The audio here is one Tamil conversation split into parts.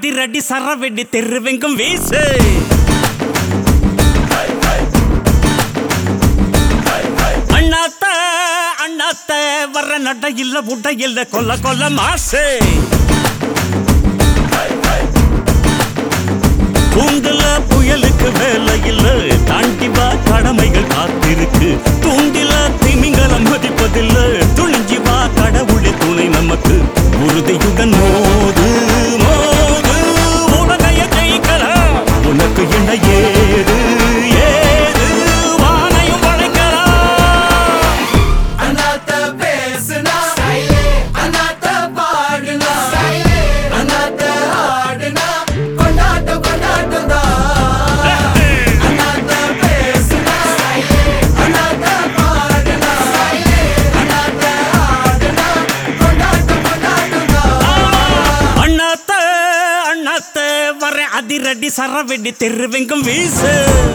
அதிரடி சரவெடி தெருவெங்கும் வீசு அண்ணாத்த அண்ணாத்த வர்ற நட இல்ல உட இல்ல கொல்ல கொல்ல மாசு கூண்டுல புயலுக்கு வேலை இல்ல தாண்டி வா கடமைகள் காத்திருக்கு தூண்டில திமிங்கலம் மதிப்பதில்ல துணிஞ்சி வா கடவுளே துணை நமக்கு உறுதியுடன் மோது மோது உலகைய ஜெயிக்கலாம் உனக்கு என்ன ஏது ஏது வானையும் படைக்கலாம் அண்ணாத்த பேசுனா அண்ணாத்த பாடுனா அண்ணாத்த ஆடுனா கொண்டாட்டம் கொண்டாட்டம் தான் அண்ணாத்த பேசுனா அண்ணாத்த பாடுனா அண்ணாத்த ஆடுனா கொண்டாட்டம் கொண்டாட்டம் தான் அண்ணாத்த அண்ணாத்த வர அதிரடி சரவெடி தெருவெங்கும் வீசு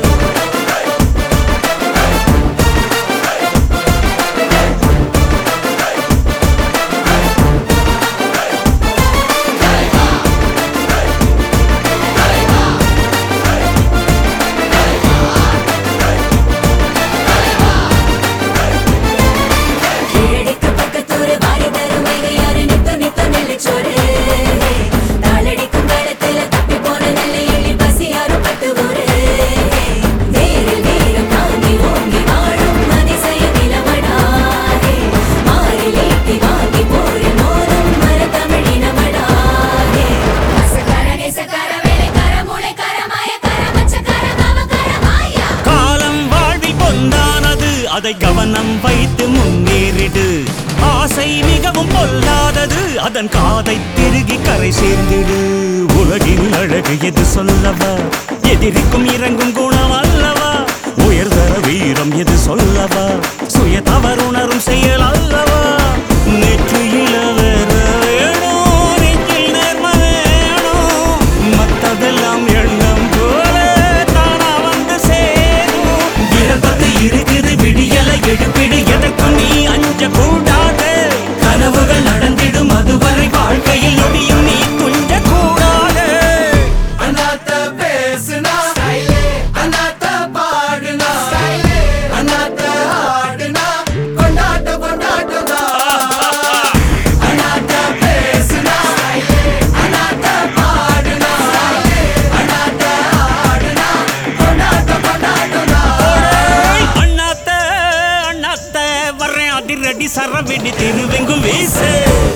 கீழடிக்கு பக்கத்தூரு வாரி தரும் வைகையாறு நித்து நித்து நெல்லிச்சோறு. தாளடிக்கும் காலத்துல தப்பி போன நெல்லை எள்ளி பசியாரும் பட்டு ஊரு. வேரில் வீரம் தாங்கி ஓங்கி வாழும் அதிசய நிலமடாரே. மாறில் ஈட்டி வாங்கி போரில் மோதும் மரத்தமிழினமடாரே. அசக்கார, நேசக்கார, வேலைக்கார, மூளைக்கார, மாயக்கார, மச்சக்கார, காமக்கார, மாயா. காலம் வாழ்வில் பொந்தானது அதை கவனம் வைத்து முன்னேறிடு ஆசை மிகவும் பொல்லாதது அதன் காதை திருகி கரை சேர்ந்திடு உலகின் அழகு எது சொல்லவா எதிரிக்கும் இறங்கும் குணம் அல்லவா உயர்தர வீரம் எது சொல்லவா சுய தவறுணரும் செயல் அல்லவா நேற்று இளவர வேணும் நெஞ்சில் நேர்ம வேணும் மத்ததெல்லாம் எண்ணம் போல தானா வந்து சேரும் இறப்பது இருக்குது விடியல எடுப்பிடு எதற்கும் நீ அஞ்ச கூடாது கனவுகள் நடந்திடும் அதுவரை வாழ்க்கையில் நொடியும் நீ துஞ்ச கூடாது அண்ணாத்த பேசுனா அண்ணாத்த பாடுனா அண்ணாத்த ஆடுனா கொண்டாட்டம் கொண்டாட்டம் தான் அண்ணாத்த பேசுனா அண்ணாத்த பாடுனா அண்ணாத்த ஆடுனா கொண்டாட்டம் கொண்டாட்டம் தான் அண்ணாத்த அண்ணாத்த வர்றேன் அதிரடி சரவெடி திருவெங்கும் வீசு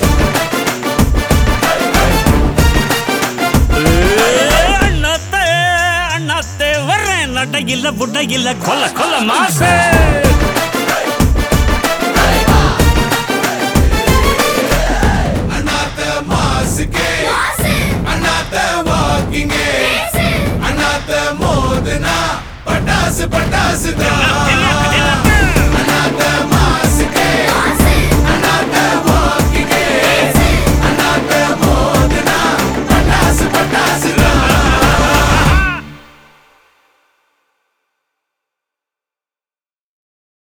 ஏய், அண்ணாத்த அண்ணாத்த வர்றேன் நடையில புடையில கொல்ல கொல்ல மாசு அண்ணாத்த மாசுக்கே அண்ணாத்த வாக்கிங்கே அண்ணாத்த மோதுனா பட்டாசு பட்டாசு தான்